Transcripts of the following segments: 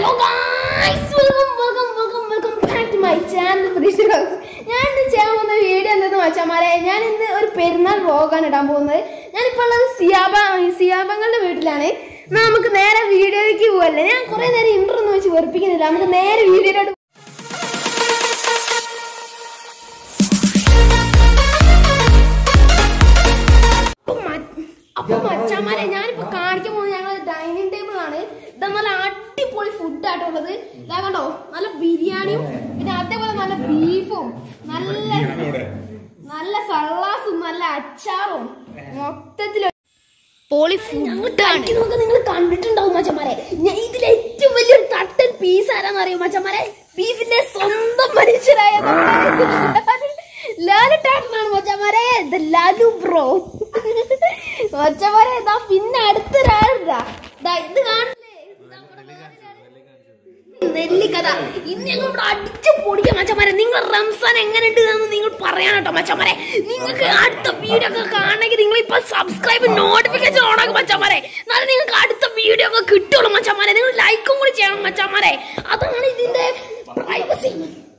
Hello guys welcome welcome welcome welcome back to my channel freestrokes ഞാൻ ഇന്ന് ചെയ്യാൻ പോകുന്ന വീഡിയോ എന്തെന്ന് വെച്ചാൽ ഞാൻ ഇന്ന് ഒരു പെരുന്നാൾ വ്ളോഗാണ് ഇടാൻ പോകുന്നത് ഞാനിപ്പോൾ ഉള്ളത് സിയാബ സിയാബങ്ങളുടെ വീട്ടിലാണ് എന്നാ നമുക്ക് നേരെ വീഡിയോയിലേക്ക് പോകല്ലേ ഞാൻ കുറേ നേരം ഇൻട്രോ ഒന്നും വെച്ച് വെറുപ്പിക്കുന്നില്ല നമുക്ക് നേരെ വീഡിയോയിലോട്ട് അപ്പൊ മ- അപ്പൊ മച്ചാമാരെ ഞാനിപ്പോ കാണിക്കാൻ പോകുന്നത് ഞങ്ങൾ ഡൈനിങ് ടേബിൾ ആണ് ഇതാ നല്ല അടിപൊളി ഫുഡ് ആയിട്ടുള്ളത് ഇതാ കണ്ടോ നല്ല ബിരിയാണിയും പിന്നെ അതേപോലെ നല്ല ബീഫും നല്ല നല്ല സള്ളാസും നല്ല അച്ചാറും മൊത്തത്തില് പോളി ഫുഡാണ് നിങ്ങൾ കണ്ടിട്ടുണ്ടാവും മച്ചന്മാരെ ഞാൻ ഇതിൽ ഏറ്റവും വലിയൊരു തട്ടൻ പീസ് ആരാന്ന് അറിയോ മച്ചന്മാരെ ബീഫിന്റെ സ്വന്തം മനുഷ്യരായ ലാലുട്ടാട്ടനാണ് മച്ചന്മാരെ ഇത് ലാലു ബ്രോ മച്ചന്മാരെ ഇതാ പിന്നെ അടുത്തൊരാളിതാ ദാ ഇത് കാണില്ലേ ഇതാ ഇവിടെ വേറൊരാള്. നെല്ലിക്കഥ ഇന്ന് ഞങ്ങൾ ഇവിടെ അടിച്ചു പൊടിക്കാം മച്ചന്മാരെ നിങ്ങൾ റംസാൻ എങ്ങനെയുണ്ട് എന്ന് നിങ്ങൾ പറയാൻ കേട്ടോ മച്ചന്മാരെ നിങ്ങൾക്ക് അടുത്ത വീഡിയോ ഒക്കെ കാണണമെങ്കിൽ നിങ്ങൾ ഇപ്പൊ സബ്സ്ക്രൈബ് നോട്ടിഫിക്കേഷൻ ഓണാക്കും മച്ചന്മാരെ എന്നാലും നിങ്ങൾക്ക് അടുത്ത വീഡിയോ ഒക്കെ കിട്ടുള്ളൂ മച്ചന്മാരെ നിങ്ങൾ ലൈക്കും കൂടി ചെയ്യണം മച്ചന്മാരെ അതാണ് ഇതിന്റെ പ്രൈവസി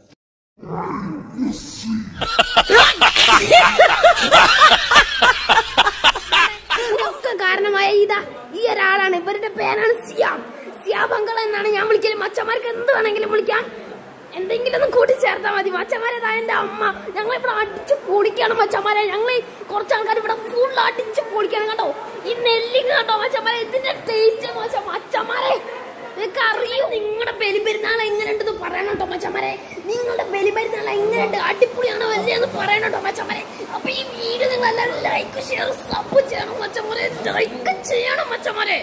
ഇതിനൊക്കെ കാരണമായ ഇതാ ഈ ഒരാളാണ് ഇവരുടെ പേരാണ് സിയാം സിയാബ് അങ്കൾ എന്നാണ് ഞാൻ വിളിക്കല് മച്ചന്മാർക്ക് എന്ത് വേണമെങ്കിലും വിളിക്കാം എന്തെങ്കിലും ഒന്ന് കൂട്ടിച്ചേർത്താൽ മതി മച്ചന്മാരെ ഇതാ എന്റെ അമ്മ ഞങ്ങൾ ഇവിടെ അടിച്ച് പൊളിക്കാണ് മച്ചന്മാരെ ഞങ്ങൾ കുറച്ച് ആൾക്കാർ ഇവിടെ ഫുൾ അടിച്ച് പൊളിക്കാണ് കേട്ടോ ഈ നെല്ലിക്ക് കേട്ടോ മച്ചന്മാരെ ഇതിന്റെ ടേസ്റ്റ് മച്ച മച്ചന്മാരെ നിങ്ങൾക്ക് അറിയോ നിങ്ങളുടെ ബലിപെരുന്നാൾ എങ്ങനെയുണ്ടെന്ന് പറയണം കേട്ടോ മച്ചന്മാരെ നിങ്ങളുടെ ബലിപെരുന്നാൾ എങ്ങനെയുണ്ട് അടിപൊളിയാണോ അല്ലേ എന്ന് പറയണം കേട്ടോ മച്ചന്മാരെ അപ്പൊ ഈ വീഡിയോ നിങ്ങൾ എല്ലാവരും ലൈക്ക് ഷെയർ സബ് ചെയ്യണം മച്ചന്മാരെ ലൈക്ക് ചെയ്യണം മച്ചന്മാരെ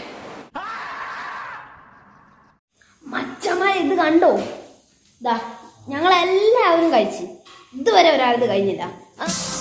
മച്ചന്മാരെ ഇത് കണ്ടോ ഇതാ ഞങ്ങൾ എല്ലാവരും കഴിച്ച് ഇതുവരെ ഒരാളിത് കഴിഞ്ഞില്ല ആ,